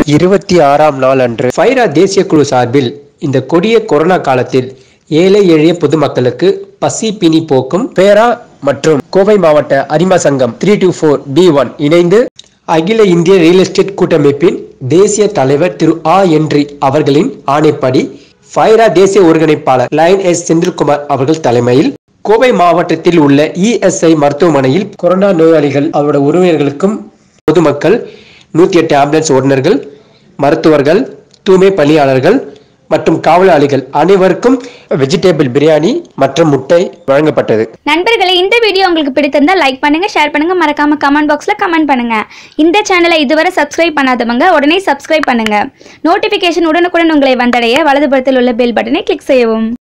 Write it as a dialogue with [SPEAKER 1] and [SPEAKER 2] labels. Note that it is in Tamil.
[SPEAKER 1] இருபத்தி ஆறாம் நாள் அன்று ஃபைரா தேசிய குழு சார்பில் இந்த கொடிய கொரோனா காலத்தில் ஏழை எளிய பொதுமக்களுக்கு பசி பிணி போக்கும் பேரா மற்றும் கோவை மாவட்ட அரிமா சங்கம் three two four D one இணைந்து அகில இந்திய ரியல் எஸ்டேட் கூட்டமைப்பின் தேசிய தலைவர் திரு ஆ என்றி அவர்களின் ஆணைப்படி ஃபைரா தேசிய ஒருங்கிணைப்பாளர் லைன் எஸ் செந்தில்குமார் அவர்கள் தலைமையில் கோவை மாவட்டத்தில் உள்ள இஎஸ்ஐ மருத்துவமனையில் கொரோனா நோயாளிகள் அவரோட உறவினர்களுக்கும் பொதுமக்கள் நூற்றி எட்டு ஆம்புலன்ஸ் ஓட்டுநர்கள் மருத்துவர்கள் தூய்மை பணியாளர்கள் மற்றும் காவலாளிகள் அனைவருக்கும் வெஜிடபிள் பிரியாணி மற்றும் முட்டை வழங்கப்பட்டது
[SPEAKER 2] நண்பர்களே இந்த வீடியோ உங்களுக்கு பிடித்திருந்தா லைக் பண்ணுங்க ஷேர் பண்ணுங்க மறக்காம கமெண்ட் பாக்ஸ்ல கமெண்ட் பண்ணுங்க இந்த சேனலை இதுவரை சப்ஸ்கிரைப் பண்ணாதவங்க உடனே சப்ஸ்கிரைப் பண்ணுங்க நோட்டிபிகேஷன் உடனுக்குடன் உங்களை வந்தடைய வலதுபுறத்தில் உள்ள பெல் பட்டனை கிளிக் செய்யவும்